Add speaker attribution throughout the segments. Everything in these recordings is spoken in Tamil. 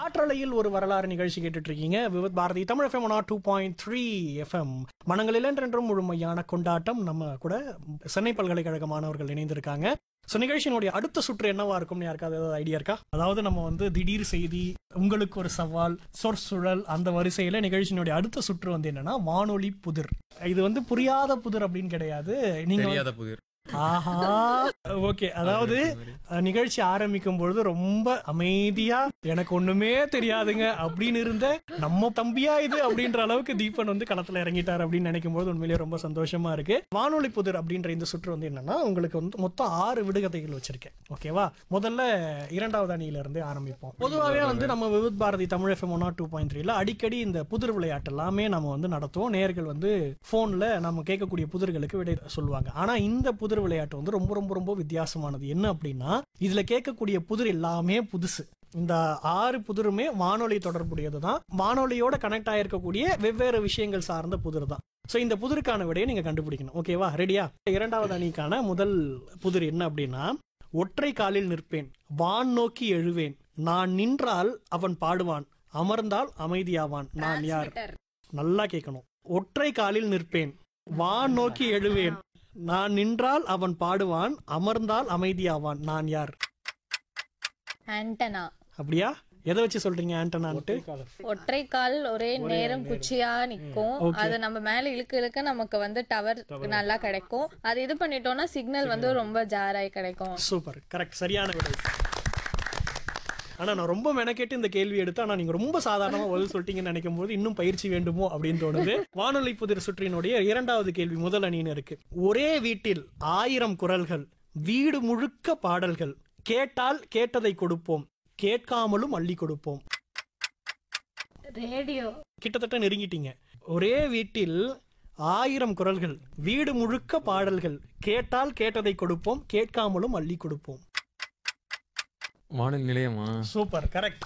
Speaker 1: காற்றலையில் ஒரு வரலாறு நிகழ்ச்சி கேட்டுட்டு இருக்கீங்க Vividh Bharati Tamil FM two point three FM மனங்களில் என்றென்றும் முழுமையான கொண்டாட்டம் நம்ம கூட சென்னை பல்கலைக்கழக மாணவர்கள் இணைந்திருக்காங்க ஸோ நிகழ்ச்சியினுடைய அடுத்த சுற்று என்னவா இருக்கும்னு யாருக்காவது ஏதாவது ஐடியா இருக்கா அதாவது நம்ம வந்து திடீர் செய்தி உங்களுக்கு ஒரு சவால் சொற்சுழல் அந்த வரிசையில நிகழ்ச்சியினுடைய அடுத்த சுற்று வந்து என்னன்னா வானொலி புதிர் இது வந்து புரியாத புதிர் அப்படின்னு கிடையாது நீங்க வந்து-
Speaker 2: தெரியாத புதிர்
Speaker 1: ஆஹா ஓகே அதாவது அஹ், நிகழ்ச்சி ஆரம்பிக்கும் பொழுது ரொம்ப அமைதியா எனக்கு ஒண்ணுமே தெரியாதுங்க அப்படின்னு இருந்த நம்ம தம்பியா இது அப்படின்ற அளவுக்கு தீபன் வந்து களத்துல இறங்கிட்டார் அப்படின்னு நினைக்கும் போது உண்மையிலேயே ரொம்ப சந்தோஷமா இருக்கு வானொலி புதிர் அப்படின்ற இந்த சுற்று வந்து என்னன்னா உங்களுக்கு வந்து மொத்தம் ஆறு விடுகதைகள் வச்சிருக்கேன் ஓகேவா முதல்ல இரண்டாவது அணியில இருந்து ஆரம்பிப்போம் பொதுவாகவே வந்து நம்ம Vividh Bharati Tamil FM one two point த்ரீல அடிக்கடி இந்த புதிர் விளையாட்டு எல்லாமே நம்ம வந்து நடத்துவோம் நேர்கள் வந்து போன்ல நம்ம கேட்கக்கூடிய புதிர்களுக்கு விடை சொல்லுவாங்க ஆனா இந்த புதிர் விளையாட்டு வந்து ரொம்ப ரொம்ப ரொம்ப வித்தியாசமானது என்ன அப்படின்னா இதுல கேட்கக்கூடிய புதிர் எல்லாமே புதுசு இந்த ஆறு புதிருமே வானொலி தொடர்புடையது தான் வானொலியோட கனெக்ட் ஆயிருக்கக்கூடிய வெவ்வேறு விஷயங்கள் சார்ந்த புதிர் தான் ஸோ இந்த புதிருக்கான விடையை நீங்க கண்டுபிடிக்கணும் ஓகேவா ரெடியா இரண்டாவது அணிக்கான முதல் புதிர் என்ன அப்படின்னா ஒற்றை காலில் நிற்பேன் வான் நோக்கி எழுவேன் நான் நின்றால் அவன் பாடுவான் அமர்ந்தால் அமைதியாவான் நான் யார் நல்லா கேட்கணும் ஒற்றை காலில் நிற்பேன் வான் நோக்கி எழுவேன் நான் நின்றால் அவன் பாடுவான் அமர்ந்தால் அமைதியாவான் நான் யார்
Speaker 3: ஆண்டனா
Speaker 1: அப்படியா எதை வச்சு சொல்றீங்க ஆண்டனான்ட்டு
Speaker 3: ஒற்றை கால் ஒரே நேரம் குச்சியா நிக்கும் அது நம்ம மேல இழுக்க இழுக்க நமக்கு வந்து டவர் நல்லா கிடைக்கும் அது இது பண்ணிட்டோம்னா சிக்னல் வந்து ரொம்ப ஜாராய் கிடைக்கும்
Speaker 1: சூப்பர் கரெக்ட் சரியான விடை ஆனா நான் ரொம்ப மெனக்கெட்டு இந்த கேள்வி எடுத்து ஆனா நீங்க ரொம்ப சாதாரணமா பதில் சொல்லிட்டீங்கன்னு நினைக்கும் போது இன்னும் பயிற்சி வேண்டுமோ அப்படின்னு தோணுது வானொலி புதிர் சுற்றினுடைய இரண்டாவது கேள்வி முதல் அணியினருக்கு ஒரே வீட்டில் ஆயிரம் குரல்கள் வீடு முழுக்க பாடல்கள் கேட்டால் கேட்டதை கொடுப்போம் கேட்காமலும் அள்ளி கொடுப்போம்
Speaker 3: ரேடியோ
Speaker 1: கிட்டத்தட்ட நெருங்கிட்டீங்க ஒரே வீட்டில் ஆயிரம் குரல்கள் வீடு முழுக்க பாடல்கள் கேட்டால் கேட்டதை கொடுப்போம் கேட்காமலும் அள்ளி கொடுப்போம்
Speaker 2: வானொலி நிலையமா
Speaker 1: சூப்பர் கரெக்ட்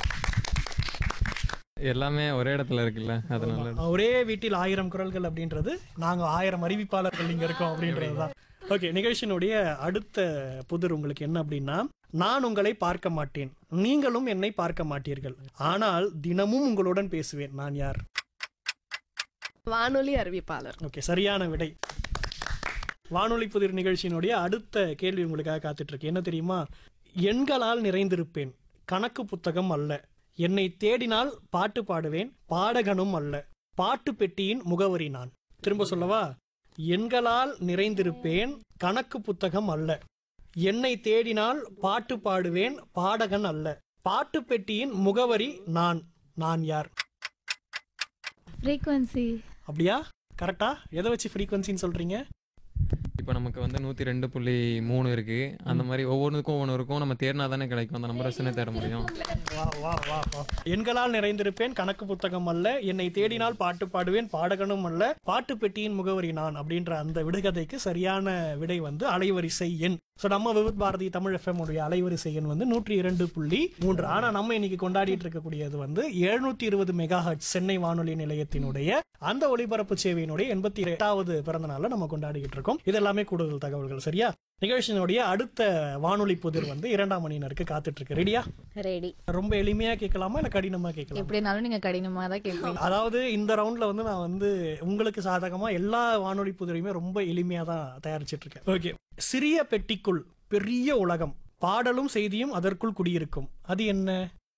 Speaker 2: எல்லாமே ஒரே இடத்துல இருக்குல்ல அதனால
Speaker 1: ஒரே வீட்டில் ஆயிரம் குரல்கள் அப்படின்றது நாங்க ஆயிரம் அறிவிப்பாளர்கள் இங்க இருக்கோம் அப்படின்றதுதான் ஓகே நிகழ்ச்சியினுடைய அடுத்த புதிர் உங்களுக்கு என்ன அப்படின்னா நான் உங்களை பார்க்க மாட்டேன் நீங்களும் என்னை பார்க்க மாட்டீர்கள் ஆனால் தினமும் உங்களுடன் பேசுவேன் நான் யார்
Speaker 4: வானொலி அறிவிப்பாளர்
Speaker 1: ஓகே சரியான விடை வானொலி புதிர் நிகழ்ச்சியினுடைய அடுத்த கேள்வி உங்களுக்காக காத்துட்டு இருக்கு என்ன தெரியுமா எண்களால் நிறைந்திருப்பேன் கணக்கு புத்தகம் அல்ல என்னை தேடினால் பாட்டு பாடுவேன் பாடகனும் அல்ல பாட்டு பெட்டியின் முகவரி நான் திரும்ப சொல்லவா எண்களால் நிறைந்திருப்பேன் கணக்கு புத்தகம் அல்ல என்னை தேடினால் பாட்டு பாடுவேன் பாடகன் அல்ல பாட்டு பெட்டியின் முகவரி நான் நான் யார்
Speaker 5: ஃப்ரீக்வன்சி
Speaker 1: அப்படியா கரெக்டா எதை வச்சு ஃப்ரீக்வன்சின்னு சொல்றீங்க
Speaker 2: இப்போ நமக்கு வந்து நூத்தி ரெண்டு புள்ளி மூணு இருக்கு அந்த மாதிரி ஒவ்வொன்றுக்கும் ஒவ்வொன்று இருக்கும் நம்ம தேடினா தானே கிடைக்கும் அந்த நம்பரை வச்சுனே தேட முடியும்
Speaker 1: வா வா வா வா எண்களால் நிறைந்திருப்பேன் கணக்கு புத்தகம் அல்ல என்னை தேடினால் பாட்டு பாடுவேன் பாடகனும் அல்ல பாட்டு பெட்டியின் முகவரி நான் அப்படின்ற அந்த விடுகதைக்கு சரியான விடை வந்து அலைவரிசை எண் ஸோ நம்ம விவித் பாரதி தமிழ் எஃப்எம் உடைய அலைவரிசை எண் வந்து நூற்றி இரண்டு புள்ளி மூன்று ஆனா நம்ம இன்னைக்கு கொண்டாடிட்டு இருக்கக்கூடியது வந்து எழுநூத்தி இருபது மெகா சென்னை வானொலி நிலையத்தினுடைய அந்த ஒளிபரப்பு சேவையினுடைய எண்பத்தி எட்டாவது பிறந்த நாளை நம்ம கொண்டாடிக்கிட்டு இருக்கோம் இது எல்லாமே கூடுதல் தகவல்கள் சரியா நிகழ்ச்சியினுடைய அடுத்த வானொலி புதிர் வந்து இரண்டாம் மணியினருக்கு காத்துட்டு இருக்கு ரெடியா
Speaker 3: ரெடி
Speaker 1: ரொம்ப எளிமையா கேட்கலாமா இல்ல கடினமா கேட்கலாம்
Speaker 3: எப்படினாலும் நீங்க கடினமா தான் கேட்பீங்க
Speaker 1: அதாவது இந்த ரவுண்ட்ல வந்து நான் வந்து உங்களுக்கு சாதகமா எல்லா வானொலி புதிரையுமே ரொம்ப எளிமையா தான் தயாரிச்சிட்டு இருக்கேன் ஓகே சிறிய பெட்டிக்குள் பெரிய உலகம் பாடலும் செய்தியும் அதற்குள் குடியிருக்கும் அது என்ன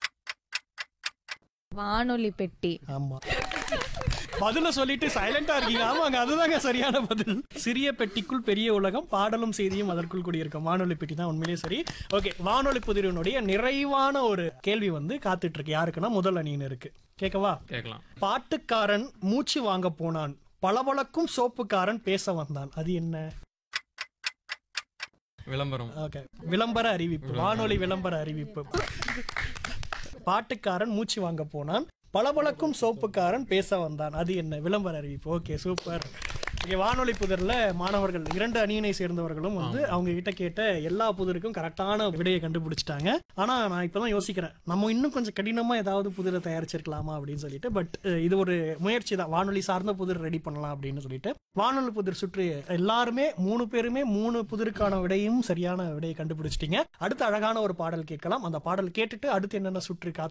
Speaker 3: வானொலி பெட்டி
Speaker 1: ஆமா பதில சொல்லிட்டு சைலண்டா இருக்கீங்க ஆமாங்க அதுதாங்க சரியான பதில் சிறிய பெட்டிக்குள் பெரிய உலகம் பாடலும் செய்தியும் அதற்குள் குடியிருக்கும் வானொலி பெட்டி தான் உண்மையிலேயே சரி ஓகே வானொலி புதிரினுடைய நிறைவான ஒரு கேள்வி வந்து காத்துட்டு இருக்கு யாருக்குன்னா முதல் அணியினருக்கு கேட்கவா
Speaker 2: கேட்கலாம்
Speaker 1: பாட்டுக்காரன் மூச்சு வாங்க போனான் பளபளக்கும் சோப்புக்காரன் பேச வந்தான் அது என்ன
Speaker 2: விளம்பரம்
Speaker 1: ஓகே விளம்பர அறிவிப்பு வானொலி விளம்பர அறிவிப்பு பாட்டுக்காரன் மூச்சு வாங்க போனான் பளபளக்கும் சோப்புக்காரன் பேச வந்தான் அது என்ன விளம்பர அறிவிப்பு ஓகே சூப்பர் இங்க வானொலி புதர்ல மாணவர்கள் இரண்டு அணியினை சேர்ந்தவர்களும் வந்து அவங்க கிட்ட கேட்ட எல்லா புதிருக்கும் கரெக்டான விடையை கண்டுபிடிச்சிட்டாங்க ஆனா நான் இப்பதான் யோசிக்கிறேன் நம்ம இன்னும் கொஞ்சம் கடினமா ஏதாவது புதிரை தயாரிச்சிருக்கலாமா அப்படின்னு சொல்லிட்டு பட் இது ஒரு முயற்சி தான் வானொலி சார்ந்த புதிர் ரெடி பண்ணலாம் அப்படின்னு சொல்லிட்டு வானொலி புதிர் சுற்றி எல்லாருமே மூணு பேருமே மூணு புதிருக்கான விடையும் சரியான விடையை கண்டுபிடிச்சிட்டீங்க அடுத்து அழகான ஒரு பாடல் கேட்கலாம் அந்த பாடல் கேட்டுட்டு அடுத்து என்னென்ன சுற்றி காத்து